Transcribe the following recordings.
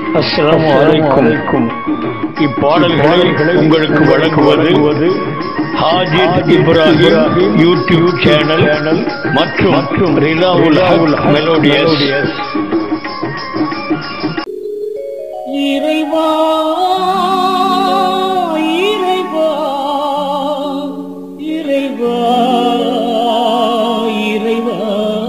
அஸ்ஸலாமு அலைக்கும் இப்பாடல்களை உங்களுக்கு வழங்குவது ஹாஜித் இப்ராஹிம் யூடியூப் சேனல் மற்றும் மற்றும் ரிலாவுல் ஹக் மெலோடியஸ் இறைவா இறைவா இறைவா இறைவா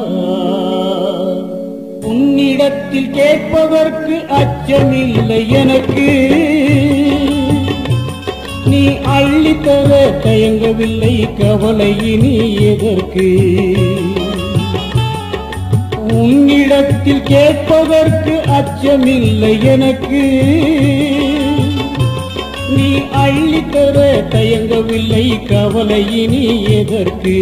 உன்னிடத்தில் கேட்பதற்கு அச்சமில்லை எனக்கு நீ அள்ளித்தர தயங்கவில்லை கவலை இனி எதற்கு உன்னிடத்தில் கேட்பதற்கு அச்சமில்லை எனக்கு நீ அள்ளித்தர தயங்கவில்லை கவலை இனி எதற்கு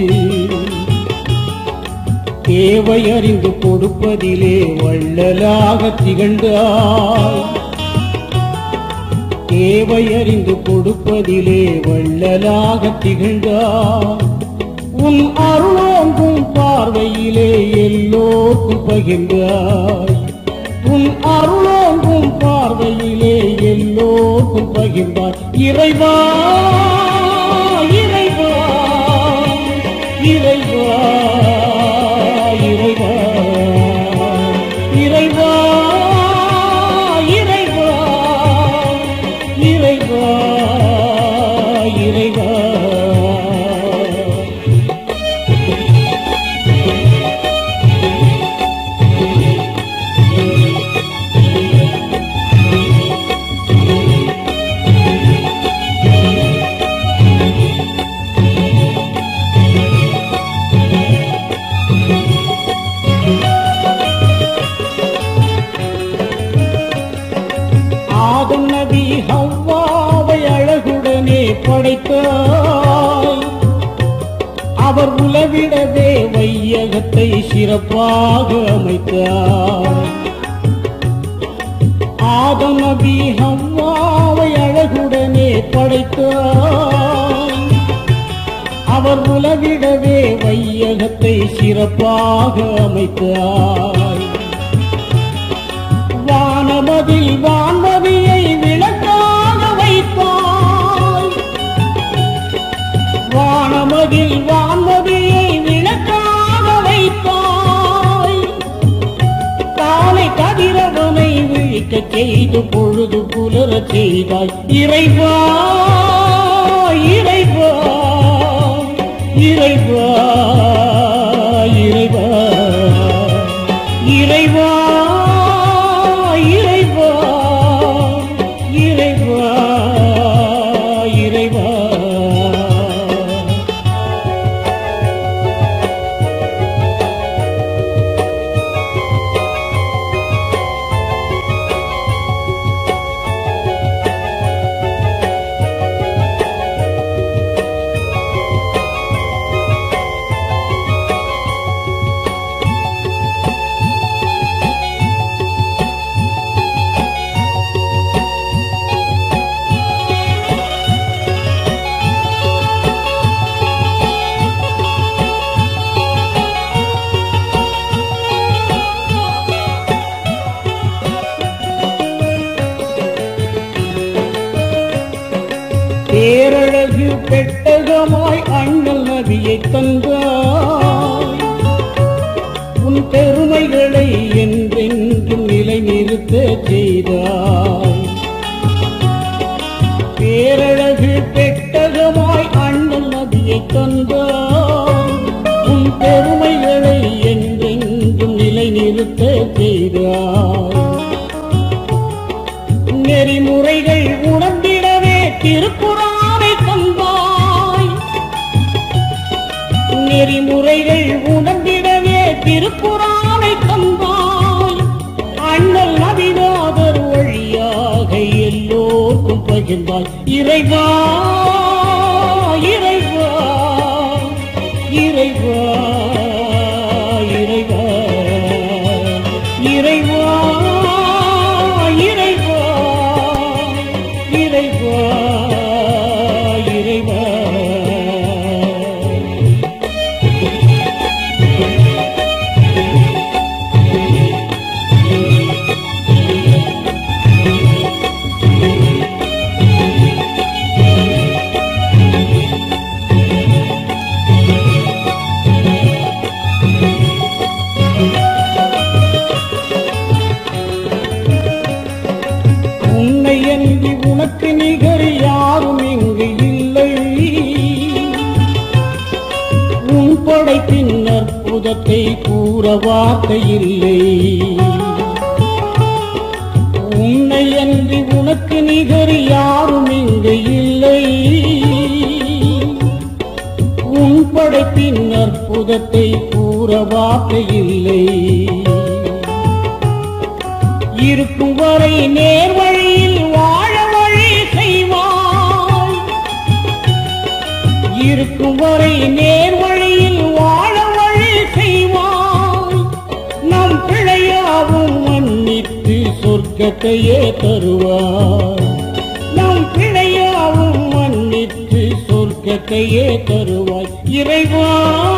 தேவை அறிந்து கொடுப்பதிலே வள்ளலாக திகழ்ந்தாய் தேவை அறிந்து கொடுப்பதிலே வள்ளலாக திகழ்ந்தாய் உன் அருளோங்கும் பார்வையிலே எல்லோருக்கும் பகிர்ந்தாய் உன் அருளோங்கும் பார்வையிலே எல்லோருக்கும் பகிர்ந்தாய் இறைவா இறைவா இறைவா இறைவா இறைவா இறைவா இறைவா இறைவா ஆதம் நபி ஹவ்வாவை அழகுடனே படைத்தாய் அவர் உலவிடவே வையகத்தை சிறப்பாக அமைத்தார் ஆதம் நபி ஹவ்வாவை அழகுடனே படைத்தார் அவர் உலவிடவே வையகத்தை சிறப்பாக அமைத்தார் வானமதில் வான்மதியை விளக்காக வைத்தாய் வானமதில் வான்மதியை விளக்காக வைத்தாய் காலை கதிரவனை விழிக்கச் செய்து பொழுது புலரச் செய்தாய் இறைவா இறைவா இறைவா இறைவா இறைவா இறைவா இறைவா இறைவா பேரழகு பெட்டகமாய் அண்ணல் நபியை தந்தாய் உன் பெருமைகளை என்றென்றும் நிலைநிறுத்த செய்தாய் பேரழகு பெட்டகமாய் அண்ணல் நபியை தந்தாய் உன் பெருமைகளை என்றென்றும் நிலைநிறுத்த செய்தாய் நெறிமுறைகள் உணர்ந்திடவே திருக்குறானை தந்தாய் நெறிமுறைகள் உணர்ந்திடவே திருக்குறானை தந்தாய் அண்ணல் நபிநாதர் வழியாக எல்லோருக்கும் பகிர்ந்தாய் இறைவா இறைவா இறைவா இறைவா இறைவா இறைவா இறைவா இறைவா அற்புதத்தை கூற வார்த்தை இல்லை உன்னை அன்றி உனக்கு நிகர் யாரும் இங்கு இல்லை உன் படைப்பின் அற்புதத்தை கூற வார்த்தை இல்லை இருக்கும் வரை நேர் வழியில் வாழ வழி செய்வாய் இருக்கும் வரை நேர் வழியில் வாழ வழி செய்வாய் நம் பிழையாவும் மன்னித்து சொர்க்கத்தையே தருவாய் நம் பிழையாவும் மன்னித்து சொர்க்கத்தையே தருவாய் இறைவா